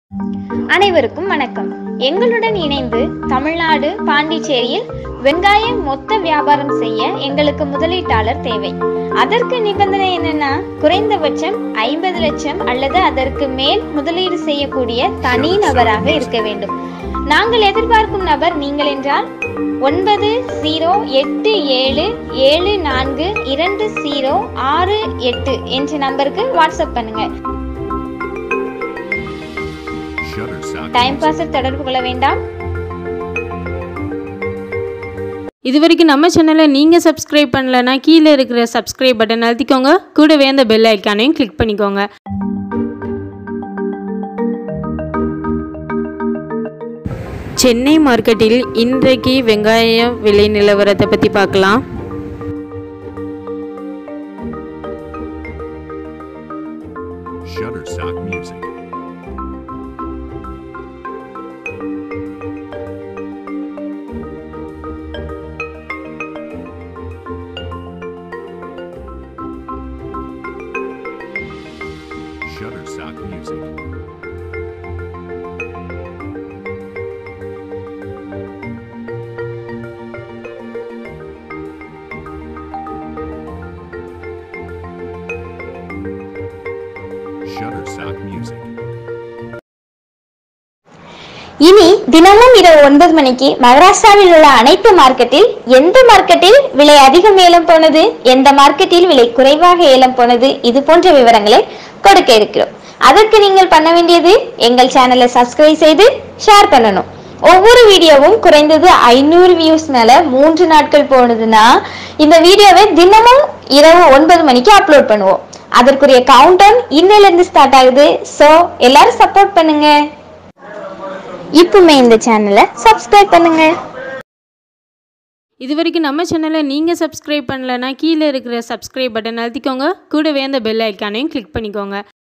அனைவருக்கும் வணக்கம் எங்களுடன் இணைந்து தமிழ்நாடு பாண்டிச்சேரியில் வெங்காயம் மொத்த வியாபாரம் செய்ய எங்களுக்கு முதலீட்டாளர் தேவை அதற்கு நிபந்தனை என்னன்னா குறைந்தபட்சம் ஐம்பது லட்சம் அல்லது அதற்கு மேல் முதலீடு செய்யக்கூடிய தனி நபராக இருக்க வேண்டும் நாங்கள் எதிர்பார்க்கும் நபர் நீங்கள் என்றால் ஒன்பது ஜீரோ எட்டு ஏழு ஏழு நான்கு இரண்டு ஜீரோ ஆறு எட்டு என்ற நம்பருக்கு வாட்ஸ்அப் பண்ணுங்க Shutterstock டைம் பாஸில் தொடர்பு கொள்ள வேண்டாம் இது வரைக்கும் நம்ம சேனலை நீங்கள் சப்ஸ்கிரைப் பண்ணலனா கீழே இருக்கிற சப்ஸ்கிரைப் பட்டன் அழுத்திக்கோங்க கூடவே அந்த பெல் ஐக்கானையும் கிளிக் பண்ணிக்கோங்க சென்னை மார்க்கெட்டில் இன்றைக்கு வெங்காய விலை நிலவரத்தை பற்றி பார்க்கலாம் Shutterstock Music. Shutterstock Music. Shutterstock Music. இனி தினமும் இரவு ஒன்பது மணிக்கு மகாராஷ்டிராவில் உள்ள அனைத்து மார்க்கெட்டில் எந்த மார்க்கெட்டில் விலை அதிகம் ஏலம் போனது எந்த மார்க்கெட்டில் விலை குறைவாக ஏலம் போனது இது போன்ற விவரங்களை கொடுக்க இருக்கிறோம் அதற்கு நீங்கள் பண்ண வேண்டியது எங்கள் சேனலை சப்ஸ்கிரைப் செய்து ஷேர் பண்ணணும் ஒவ்வொரு வீடியோவும் குறைந்தது ஐநூறு வியூஸ் மேல மூன்று நாட்கள் போனதுன்னா இந்த வீடியோவை தினமும் இரவு ஒன்பது மணிக்கு அப்லோட் பண்ணுவோம் அதற்குரிய கவுண்டவுன் இன்னையில இருந்து ஸ்டார்ட் ஆகுது சோ எல்லாரும் சப்போர்ட் பண்ணுங்க இப்பவுமே இந்த சேனலை சப்ஸ்கிரைப் பண்ணுங்க இது வரைக்கும் நம்ம சேனலை நீங்கள் சப்ஸ்கிரைப் பண்ணலனா கீழே இருக்கிற சப்ஸ்கிரைப் பட்டன் அழுத்திக்கோங்க கூடவே அந்த பெல் ஐக்கானையும் கிளிக் பண்ணிக்கோங்க